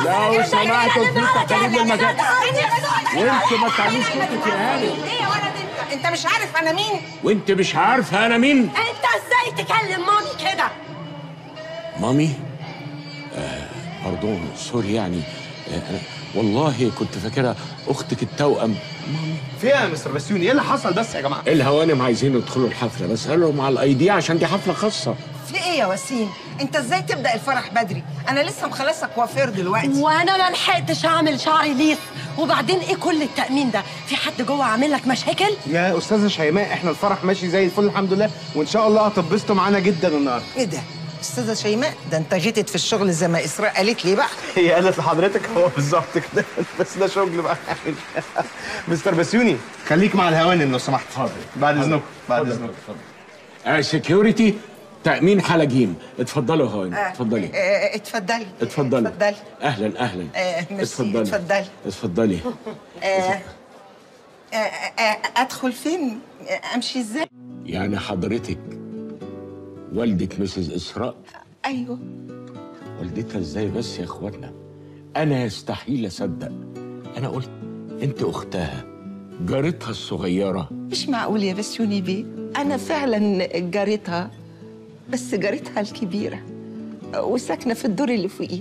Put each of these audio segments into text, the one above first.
لو سمحتوا في تقاليد المكان وانت ما تعمليش كده يا هاني ايه يا ولد انت انت مش عارف انا مين وانت مش عارفه انا مين انت ازاي تكلم مامي كده مامي آه باردون سوري يعني آه أنا والله كنت فاكرها اختك التوأم مامي فيها يا مستر بسيوني ايه اللي حصل بس يا جماعه الهوانم عايزين يدخلوا الحفله بس قال لهم على الاي دي عشان دي حفله خاصه في ايه يا وسيم انت ازاي تبدا الفرح بدري انا لسه مخلصه كوافير دلوقتي وانا ما لحقتش اعمل شعري ليس وبعدين ايه كل التأمين ده في حد جوه عامل لك مشاكل يا استاذه شيماء احنا الفرح ماشي زي الفل الحمد لله وان شاء الله هتنبسطوا معانا جدا النهارده ايه ده استاذه شيماء ده انت جيتت في الشغل زي ما اسراء قالت لي بقى هي قالت لحضرتك هو بالظبط كده بس ده شغل بقى مستر بسيوني خليك مع الهوانم لو سمحت حاضر بعد اذنكم بعد اذنكم آه سكيورتي تأمين حلاجيم اتفضلوا يا هوانم آه، اتفضلي آه، اتفضلي اتفضلي اتفضلي اهلا اهلا آه، ميرسي، اتفضلي اتفضلي. اتفضلي آه، آه، آه، ادخل فين آه، امشي ازاي يعني حضرتك والدة مسز إسراء ايوه والدتها ازاي بس يا اخوانا انا يستحيل اصدق انا قلت انت اختها جارتها الصغيره مش معقول يا بسيوني بيه انا فعلا جارتها بس جارتها الكبيره وساكنه في الدور اللي فوقيه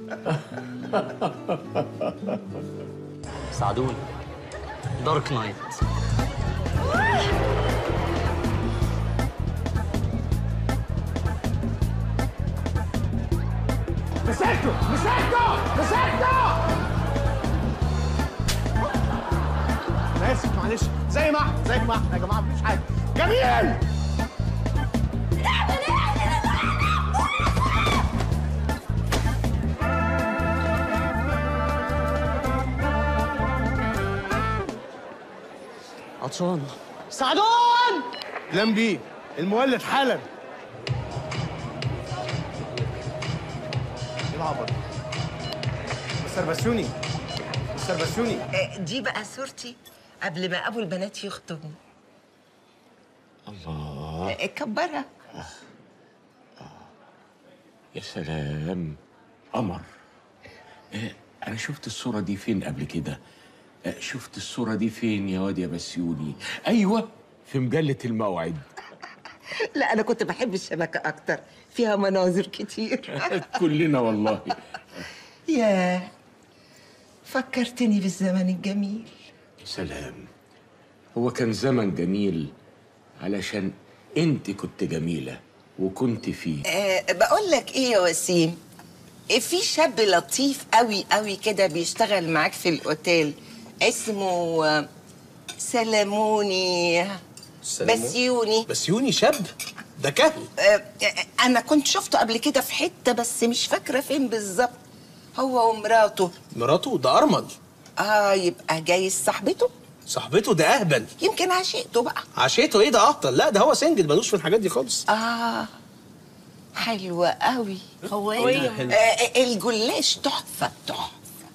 ساعدوني دارك نايت مسكته مسكته مسكته انا اسف معلش زي ما احنا زي ما احنا يا جماعه مفيش حاجه جميل عطشان سعدون لم بيه المولد حالا ايه العبط ده؟ مستر بسيوني مستر بسيوني آه، دي بقى صورتي قبل ما ابو البنات يخطبني الله آه، كبرها يا سلام قمر آه، انا شفت الصوره دي فين قبل كده آه، شفت الصوره دي فين يا واد يا بسيوني ايوه في مجله الموعد لا انا كنت بحب الشبكه اكتر فيها مناظر كتير كلنا والله ياه فكرتني بالزمن الجميل سلام هو كان زمن جميل علشان انت كنت جميله وكنت فيه أه بقول لك ايه يا وسيم إيه في شاب لطيف قوي قوي كده بيشتغل معاك في الاوتيل اسمه آه، سلموني بسيوني بسيوني شاب ده كهل آه، آه، انا كنت شفته قبل كده في حته بس مش فاكره فين بالظبط هو ومراته مراته ده ارمل اه يبقى جايز صاحبته صاحبته ده اهبل يمكن عشقته بقى عشيته ايه ده اهطل لا ده هو سنجل ملوش في الحاجات دي خالص اه حلوة قوي هو هو ايه إيه حلو؟ آه الجلاش تحفة تحفة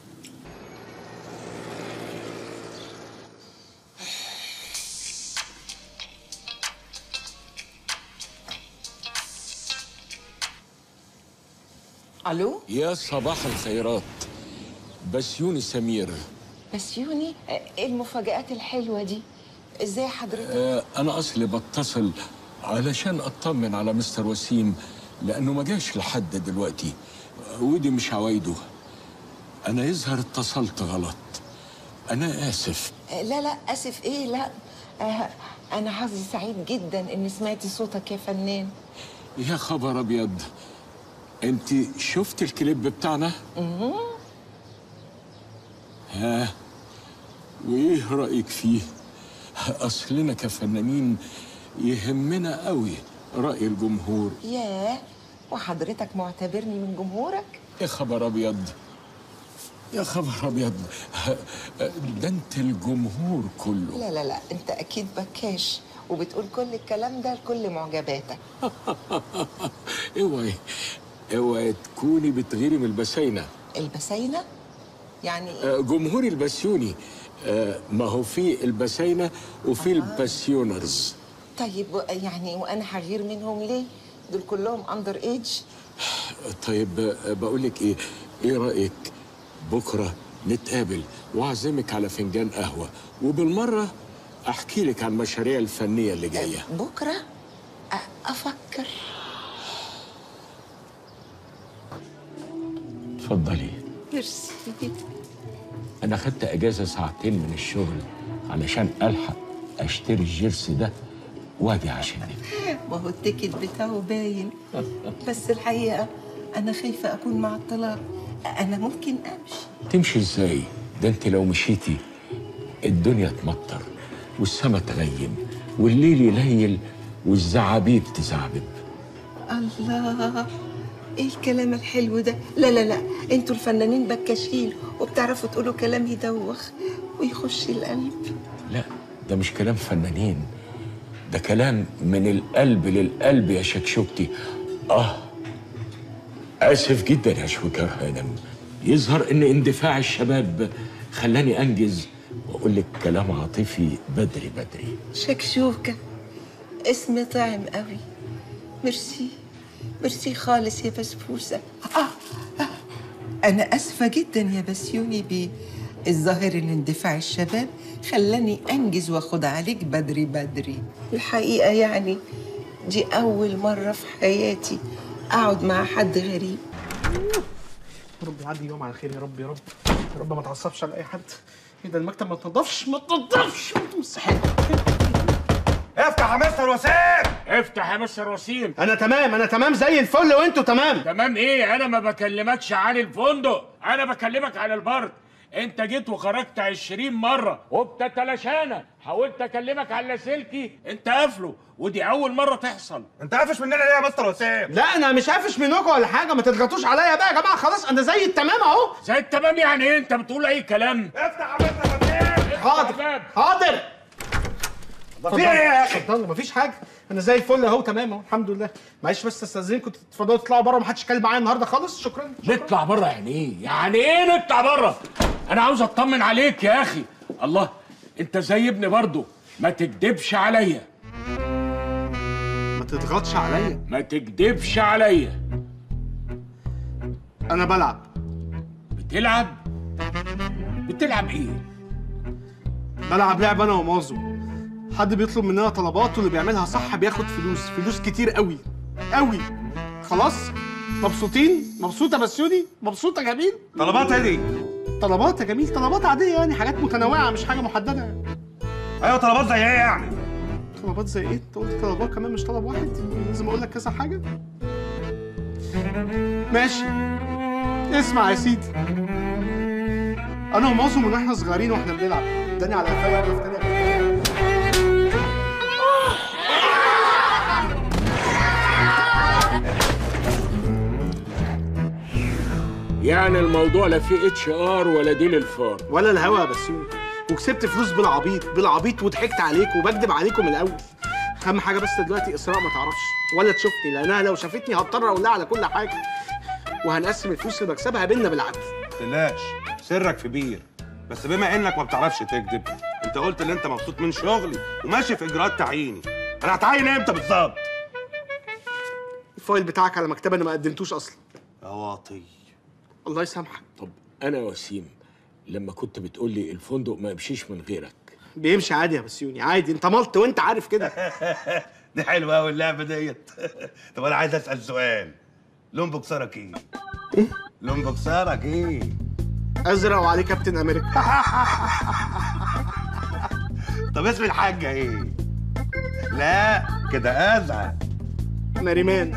الو يا صباح الخيرات بسيوني سمير بسيوني آه، ايه المفاجآت الحلوة دي ازاي حضرتك آه، انا اصلي بتصل علشان اطمن على مستر وسيم لانه ما جاش لحد دلوقتي آه، ودي مش عوايده انا يظهر اتصلت غلط انا اسف آه، لا لا اسف ايه لا آه انا حظي سعيد جدا اني سمعت صوتك يا فنان يا خبر ابيض انت شفت الكليب بتاعنا ها وايه رايك فيه اصلنا كفنانين يهمنا قوي راي الجمهور ياه وحضرتك معتبرني من جمهورك يا خبر ابيض يا خبر ابيض ده انت الجمهور كله لا لا لا انت اكيد بكاش وبتقول كل الكلام ده لكل معجباتك اوعي اوعي تكوني بتغيري من البساينه البساينة يعني ايه آه، جمهور البسيوني آه، ما هو في البساينه وفي الباسيونرز طيب و- يعني وانا هغير منهم ليه دول كلهم اندر ايج طيب آه، بقول لك ايه ايه رايك بكرة نتقابل وأعزمك على فنجان قهوة وبالمرة أحكي لك عن المشاريع الفنية اللي جاية بكره أ- افكر اتفضلي ميرسي أنا خدت أجازة ساعتين من الشغل علشان ألحق أشتري الجيرسي ده وأجي عشانك ما هو التيكت بتاعه باين بس الحقيقه انا خايفه اكون مع الطلاق انا ممكن امشي تمشي إزاي؟ ده أنت لو مشيتي الدنيا تمطر والسما تغيم والليل يليل والزعابيب تزعبب الله ايه الكلام الحلو ده لا لا لا انتوا الفنانين بكاشين وبتعرفوا تقولوا كلام يدوخ ويخش القلب لا ده مش كلام فنانين ده كلام من القلب للقلب يا شكشوكتي اه اسف جدا يا شويكار هانم يظهر ان اندفاع الشباب خلاني انجز واقول لك كلام عاطفي بدري بدري شكشوكة اسم طعم قوي ميرسي ميرسي خالص يا بسبوسة آه. آه. أنا أسفة جدا يا بسيوني بيه الظاهر إن اندفاع الشباب خلاني أنجز وأخد عليك بدري بدري الحقيقة يعني دي أول مرة في حياتي أقعد مع حد غريب يا رب يعدي يوم على خير يا رب يا رب يا رب ما تعصبش على اي حد ايه ده المكتب ما تنضفش ما تنضفش مستحيل افتح يا مستر وسام افتح يا مستر وسيم انا تمام انا تمام زي الفل وانتوا تمام تمام ايه انا ما بكلمكش عن الفندق انا بكلمك عن البرد انت جيت وخرجت عشرين مرة وبتتلاشانا حاولت اكلمك على لاسلكي انت قافله ودي اول مرة تحصل انت قافش مننا ليه يا مستر وسام لا انا مش قافش منكم ولا حاجه ما تضغطوش عليا بقى يا جماعه خلاص انا زي التمام اهو زي التمام يعني ايه انت بتقول اي كلام افتح يا مستر وسام حاضر حاضر في ايه يا اخي اتفضلوا مفيش حاجه انا زي الفل اهو تمام اهو الحمد لله معلش بس استاذنكم تتفضلوا تطلعوا بره محدش يتكلم معايا النهارده خالص شكرا نطلع بره يعني ايه يعني ايه نطلع بره انا عاوز اطمن عليك يا اخي الله انت زي ابني برضه ما تكدبش عليا ما تضغطش عليا ما تكدبش عليا انا بلعب بتلعب بتلعب ايه بلعب لعبه انا ومازو حد بيطلب مننا طلبات واللي بيعملها صح بياخد فلوس فلوس كتير قوي قوي خلاص مبسوطين مبسوطه بسيوني مبسوطه جميل طلبات ايه دي طلبات يا جميل طلبات عاديه يعني حاجات متنوعه مش حاجه محدده ايوه طلبات زي ايه يعني طلبات زي ايه انت قلت طلبات كمان مش طلب واحد لازم اقول لك كذا حاجه ماشي اسمع يا سيدي انا ومازو من واحنا صغيرين واحنا بنلعب اداني على قفايا وانا في تانية يعني الموضوع لا فيه اتش ار ولا ديل الفار ولا الهوا يا بسيوني وكسبت فلوس بالعبيط بالعبيط وضحكت عليكم وبكدب عليكم من الاول اهم حاجه بس دلوقتي اسراء ما تعرفش ولا تشوفني لانها لو شافتني هضطر اقول لها على كل حاجه وهنقسم الفلوس اللي بكسبها بينا بالعدل تلاش سرك في بير بس بما انك ما بتعرفش تكذب انت قلت ان انت مبسوط من شغلي وماشي في اجراءات تعييني انا هتعين امتى بالظبط الفايل بتاعك على مكتبه انا ما قدمتوش اصلا يا واطي الله يسامحك طب انا وسيم لما كنت بتقول لي الفندق ما يمشيش من غيرك بيمشي عادي يا بسيوني عادي انت ملط وانت عارف كده دي حلوه قوي اللعبه ديت طب انا عايز اسال سؤال لون بوكسرك ايه؟ لون بوكسرك ايه؟ ازرق وعليه كابتن امريكا طب اسم الحاجه ايه؟ لا كده ازعل ناريمان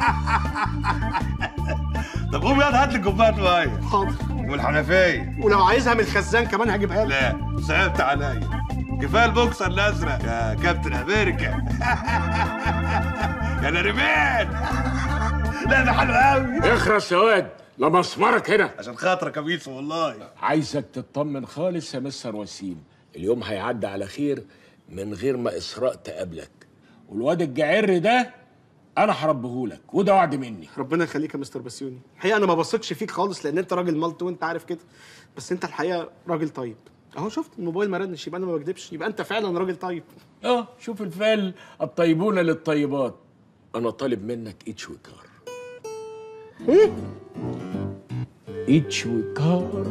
طب قوم يلا هات لي كوبايه ميه حاضر والحنفيه ولو عايزها من الخزان كمان هجيبها لك لا صعبت عليا كفايه البوكسر الازرق يا كابتن امريكا يا ناريمان لا ده حلو قوي اخرس يا واد لما اسمرك هنا عشان خاطرك يا بيسو والله عايزك تطمن خالص يا مستر وسيم اليوم هيعدي على خير من غير ما اسراء تقابلك والواد الجعر ده انا هربهولك وده وعد مني ربنا يخليك يا مستر بسيوني الحقيقه انا ما بثقش فيك خالص لان انت راجل ملط وانت عارف كده بس انت الحقيقه راجل طيب اهو شفت الموبايل ما ردش يبقى انا ما بكدبش يبقى انت فعلا راجل طيب اه شوف الفال الطيبون للطيبات انا طالب منك ايد شويكار ايد شويكار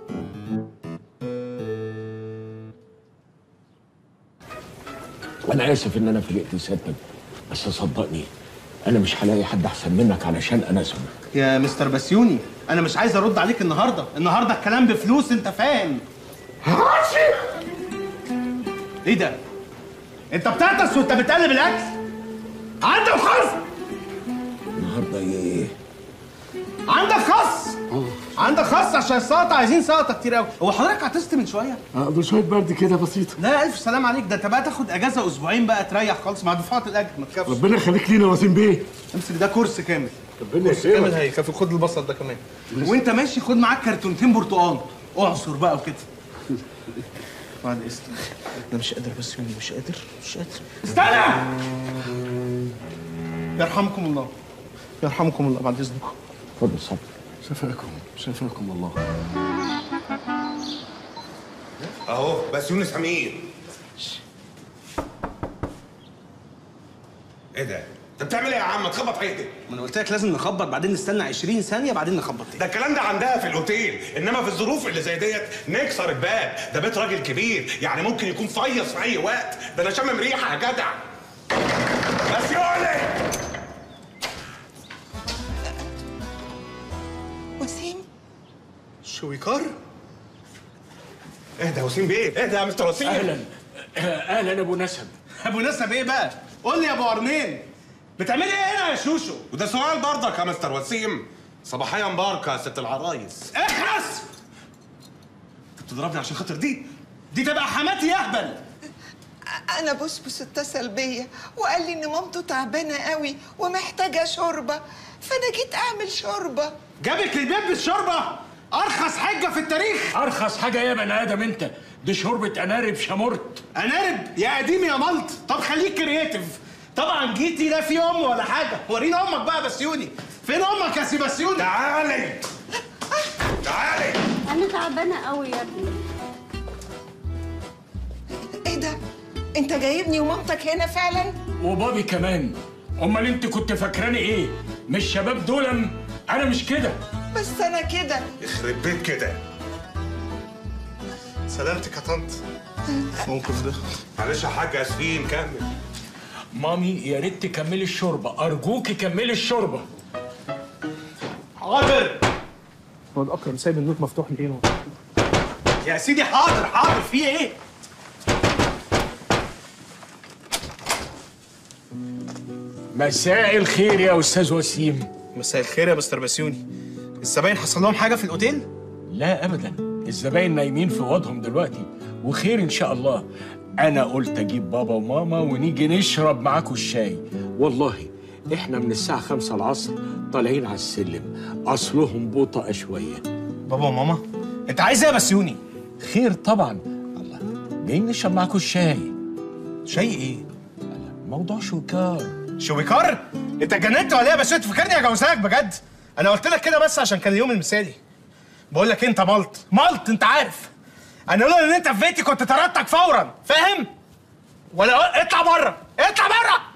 انا اسف ان انا فاجئت سيادتك بس صدقني انا مش هلاقي حد احسن منك علشان اناسبك يا مستر بسيوني انا مش عايز ارد عليك النهارده النهارده الكلام بفلوس انت فاهم ايه ده انت بتعطس وانت بتقلب الاكل عندك خص النهارده ايه عندك خص عندك خص عشان السلطه عايزين سلطه كتير قوي هو حضرتك عطست من شويه اقدر شويه برد كده بسيطه لا الف سلام عليك ده انت بقى تاخد اجازه اسبوعين بقى تريح خالص مع دفعه الاجر ما تخافش ربنا يخليك لينا وسيم بيه امسك ده كورس كامل ربنا كورس كامل يسلمك هيكفي خد البصل ده كمان وانت ماشي خد معاك كرتونتين برتقال اعصر بقى وكده بعد اذنك انا مش قادر بس يوني مش قادر مش قادر استنى يرحمكم الله يرحمكم الله بعد اذنكم اتفضل صبر شفاكم شفاكم الله اهو بس يونس امين ايه ده؟ انت بتعمل ايه يا عم؟ تخبط حيطك ما انا قلت لك لازم نخبط بعدين نستنى 20 ثانيه بعدين نخبط تاني ده الكلام ده عندها في الاوتيل انما في الظروف اللي زي ديت نكسر الباب ده بيت راجل كبير يعني ممكن يكون فيص في اي وقت ده انا شامم ريحه يا جدع بس يقولي وسيم شويكار اهدى يا وسيم بيه اهدى يا مستر وسيم اهلا اهلا يا ابو نسب ابو نسب ايه بقى قول لي يا ابو قرنين بتعملي ايه هنا يا شوشو وده سؤال برضك يا مستر وسيم صباحيا مباركه يا ست العرايس اخرس انت بتضربني عشان خاطر دي دي تبقى حماتي يهبل انا بسبس اتصل بيا وقال لي ان مامته تعبانه قوي ومحتاجه شوربه فانا جيت اعمل شوربه جابك للبيت بالشوربه ارخص حجه في التاريخ ارخص حاجه يا بني ادم انت دي شوربه انارب شمرت انارب يا قديم يا ملط طب خليك كرييتيف طبعا جيتي لا في ام ولا حاجه ورينا امك بقى بسيوني فين امك يا سيباسيوني تعالي تعالي انا تعبانه قوي يا ابني ايه ده انت جايبني ومامتك هنا فعلا وبابي كمان امال انت كنت فاكراني ايه مش شباب دول انا مش كده بس انا كده يخرب بيت كده سلامتك يا طنط موقف ده معلش يا حاج اسفين كمل مامي يا ريت تكملي الشوربه ارجوكي كملي الشوربه حاضر هو الاكرم سايب النوت مفتوح ليه هو؟ يا سيدي حاضر حاضر في ايه مساء الخير يا استاذ وسيم مساء الخير يا مستر بسيوني الزباين حصل لهم حاجه في الاوتيل لا ابدا الزباين نايمين في اوضهم دلوقتي وخير ان شاء الله انا قلت اجيب بابا وماما ونيجي نشرب معاكم الشاي والله احنا من الساعه خمسة العصر طالعين على السلم اصلهم بطأ شويه بابا وماما انت عايز ايه يا بسيوني خير طبعا الله جايين نشرب معاكم الشاي شاي ايه موضوع شوكار شويكار انت اتجننت ولا ايه يا بسيوني تفكرني اجوزك بجد انا قلت لك كده بس عشان كان اليوم المثالي بقول لك إيه، انت ملط ملط انت عارف انا لولا ان انت في بيتي كنت طردتك فورا فاهم ولا اطلع بره اطلع بره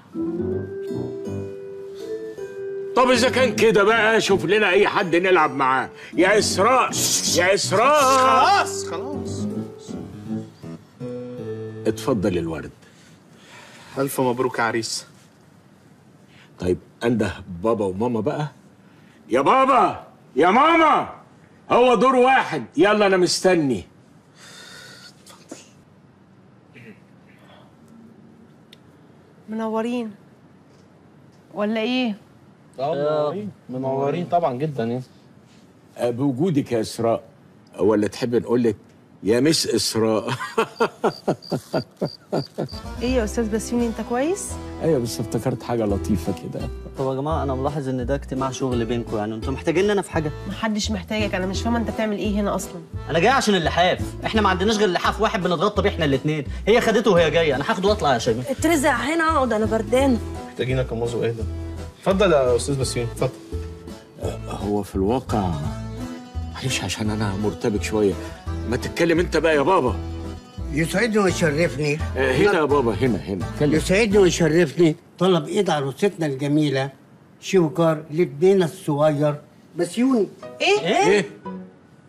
طب اذا كان كده بقى شوف لنا اي حد نلعب معاه يا اسراء يا اسراء خلاص خلاص اتفضل الورد الف مبروك يا عريس طيب انده بابا وماما بقى يا بابا يا ماما هو دور واحد يلا انا مستني منورين ولا ايه منورين منورين طبعا جدا يعني أه، بوجودك يا اسراء ولا تحب نقول لك يا مس اسراء ايه يا استاذ بسيوني انت كويس ايوه بس افتكرت حاجه لطيفه كده طب يا جماعه انا ملاحظ ان ده اجتماع شغل بينكم يعني انتوا محتاجين انا في حاجه محدش محتاجك انا مش فاهمه انت بتعمل ايه هنا اصلا انا جاي عشان اللحاف احنا ما عندناش غير لحاف واحد بنتغطى بيه احنا الاثنين هي خدته وهي جايه انا هاخده واطلع يا شباب اترزع هنا اقعد انا بردانه محتاجينك يا موزو ايه ده اتفضل يا استاذ بسيوني اتفضل هو في الواقع معلش عشان انا مرتبك شويه ما تتكلم انت بقى يا بابا يسعدني ويشرفني أه، هنا يا بابا هنا هنا اتكلم يسعدني ويشرفني طلب ايد عروستنا الجميله شوكر لابننا الصغير بسيوني ايه ايه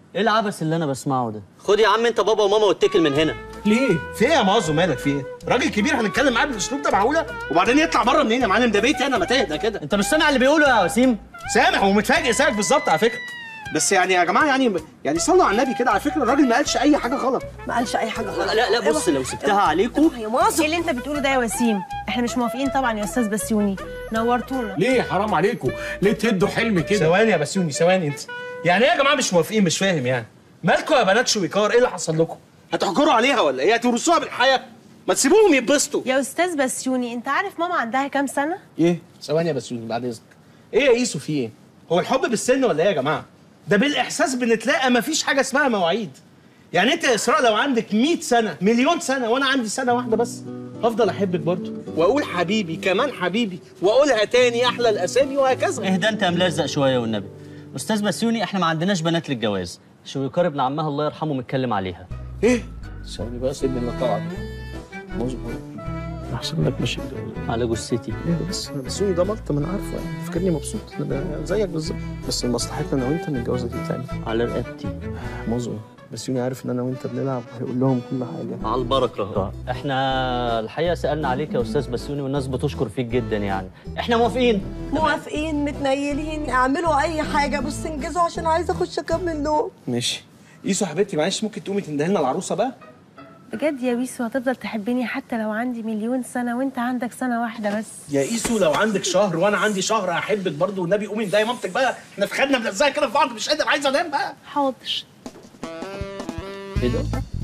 ايه العبث اللي انا بسمعه ده خد يا عم انت بابا وماما واتكل من هنا ليه؟ في ايه يا مازو مالك في ايه؟ راجل كبير هنتكلم معاه بالاسلوب ده معقوله؟ وبعدين يطلع بره منين يا معلم ده بيتي انا ما تهدى كده انت مش سامع اللي بيقوله يا وسيم سامع ومتفاجئ سامع بالظبط على فكره بس يعني يا جماعه يعني يعني صلوا على النبي كده على فكره الراجل ما قالش اي حاجه غلط ما قالش اي حاجه غلط لا لا بص لو سبتها عليكم يا مازو ايه اللي انت بتقوله ده يا وسيم احنا مش موافقين طبعا يا استاذ بسيوني نورتونا ليه حرام عليكم ليه تهدوا حلم كده ثواني يا بسيوني ثواني انت يعني ايه يا جماعه مش موافقين مش فاهم يعني مالكم يا بنات شويكار ايه اللي حصل لكم هتحجروا عليها ولا ايه هتورثوها بالحياه ما تسيبوهم يتبسطوا يا استاذ بسيوني انت عارف ماما عندها كام سنه ايه ثواني يا بسيوني بعد اذنك ايه يا ايسو في ايه هو الحب بالسن ولا ايه يا جماعه ده بالاحساس بنتلاقى مفيش حاجه اسمها مواعيد يعني انت يا اسراء لو عندك 100 سنه مليون سنه وانا عندي سنه واحده بس هفضل احبك برضه واقول حبيبي كمان حبيبي واقولها تاني احلى الاسامي وهكذا اهدى انت يا ملزق شويه والنبي استاذ بسيوني احنا ما عندناش بنات للجواز شويكار ابن عمها الله يرحمه متكلم عليها ايه ثواني بقى سيبني اللي طلع مظبوط احسن لك ماشي على جثتي ليه بس انا بسوني ده ملط ما انا عارفه يعني فكرني مبسوط انا زيك بالظبط بس لمصلحتنا انا وانت ان الجوازه دي تعمل على رقبتي مظبوط بسوني عارف ان انا وانت بنلعب هيقول لهم كل حاجه على البركه احنا الحقيقه سالنا عليك يا استاذ بسيوني والناس بتشكر فيك جدا يعني احنا موافقين موافقين متنيلين اعملوا اي حاجه بس انجزوا عشان عايزه اخش اكمل نوم ماشي ايسو حبيبتي معلش ممكن تقومي تندهي لنا العروسه بقى بجد يا ويسو هتفضل تحبني حتى لو عندي مليون سنه وانت عندك سنه واحده بس يا ايسو لو عندك شهر وانا عندي شهر هحبك برضه والنبي قومي اندهي مامتك بقى احنا في خدنا بنلزقها كده في بعض مش قادر عايز انام بقى حاضر ايه ده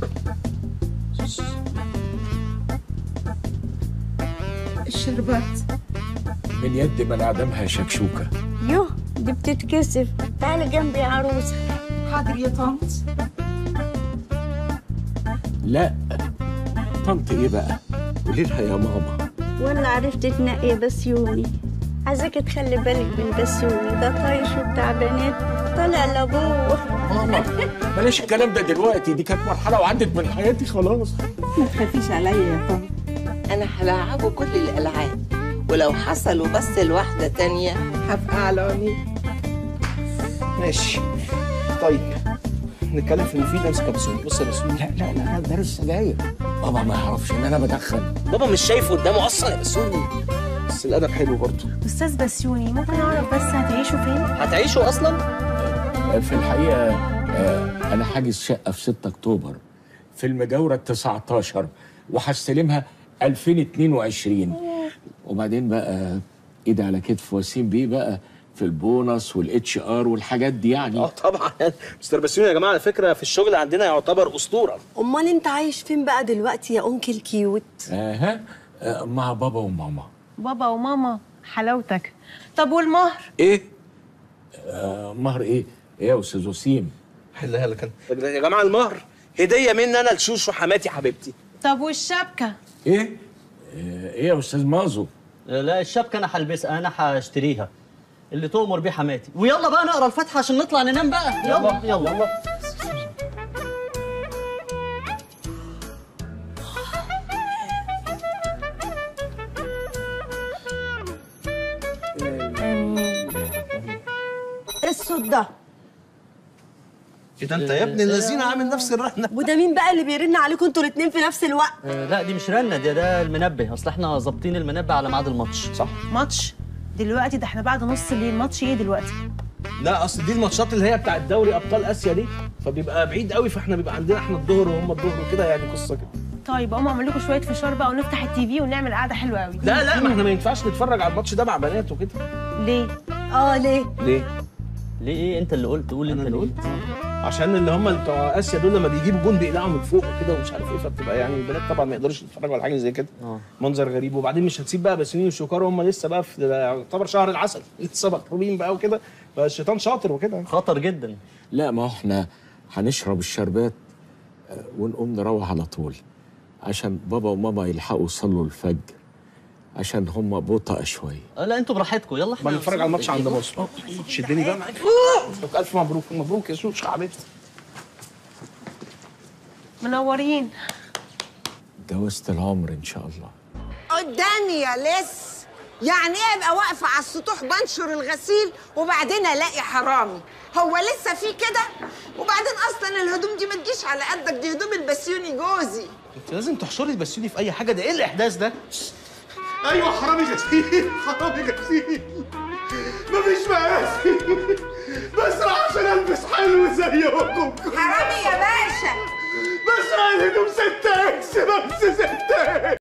الشربات من يد من اعدمها شكشوكه يوه دي بتتكسف تعالي جنبي يا عروسه حاضر يا طنط لا طنط ايه بقى قولي لها يا ماما ولا عرفت تنقي بسيوني عايزاك تخلي بالك من بسيوني ده طايش وبتاع بنات طالع لابوه ماما بلاش الكلام ده دلوقتي دي كانت مرحله وعدت من حياتي خلاص ما تخافيش عليا يا طنط انا هلعبه كل الالعاب ولو حصلوا بس لواحده تانية هبقى على عيني ماشي طيب نتكلم في المفيد امسك يا بسوني بص يا بسوني لا لا لا ده السجاير بابا ما يعرفش ان انا بدخن بابا مش شايف قدامه اصلا يا بسوني بس الادب حلو برضه استاذ بسيوني ممكن اعرف بس هتعيشوا فين هتعيشوا اصلا في الحقيقه آه، انا حاجز شقه في 6 اكتوبر في المجاوره 19 وهستلمها 2022 وبعدين بقى ايدي على كتف وسيم بيه بقى في البونص والاتش ار والحاجات دي يعني اه طبعا مستر بسيوني يا جماعه على فكره في الشغل عندنا يعتبر اسطوره امال انت عايش فين بقى دلوقتي يا انكل كيوت اها آه، مع بابا وماما بابا وماما حلاوتك طب والمهر ايه آه مهر ايه ايه يا استاذ وسيم حلها لك انا يا جماعه المهر هديه مني انا لشوشو حماتي حبيبتي طب والشبكه ايه آه، ايه يا استاذ مازو لا الشبكه انا هلبسها انا هشتريها اللي تؤمر بيه حماتي ويلا بقى نقرا الفاتحه عشان نطلع ننام بقى يلا يلا, يلا. ايه الصوت ده ايه ده انت يا ابن الذين عامل نفس الرنه وده مين بقى اللي بيرن عليكم انتوا الاتنين في نفس الوقت آه، لا دي مش رنه ده ده المنبه اصل احنا ظابطين المنبه على ميعاد الماتش صح ماتش دلوقتي ده احنا بعد نص الليل ماتش ايه دلوقتي لا اصل دي الماتشات اللي هي بتاعت دوري ابطال اسيا دي فبيبقى بعيد قوي فاحنا بيبقى عندنا احنا الظهر وهم الظهر وكده يعني قصه كده طيب اقوم اعمل لكم شويه فشار بقى ونفتح التي في ونعمل قعده حلوه قوي لا لا ما احنا ما ينفعش نتفرج على الماتش ده مع بنات وكده ليه اه ليه ليه ليه ايه انت اللي قلت قول انت اللي قلت عشان اللي هم بتوع اسيا دول لما بيجيبوا جون بيقلعوا من فوق وكده ومش عارف ايه فبتبقى يعني البنات طبعا ما يقدروش يتفرجوا على حاجه زي كده اه منظر غريب وبعدين مش هتسيب بقى بسنين وشوكار وهم لسه بقى في يعتبر شهر العسل لسه مخروبين بقى وكده فالشيطان شاطر وكده خطر جدا لا ما هو احنا هنشرب الشربات آه، ونقوم نروح على طول عشان بابا وماما يلحقوا يصلوا الفجر عشان هم بطأ شويه آه، لا انتوا براحتكم يلا ما احنا نتفرج على الماتش عند مصر شدني بقى معاك الف مبروك مبروك يا شوش حبيبتي منورين جوازة العمر ان شاء الله قدامي يا لس يعني ايه ابقى واقفه على السطوح بنشر الغسيل وبعدين الاقي حرامي هو لسه في كده وبعدين على قدك دي هدوم البسيوني جوزي انت لازم تحشري تبسيوني في اي حاجه ده ايه الاحداث ده ايوه حرامي غسيل حرامي غسيل مفيش مقاسي بسرع عشان البس حلو زيكم حرامي يا باشا بسرع الهدوم 6 اكس بس 6 اكس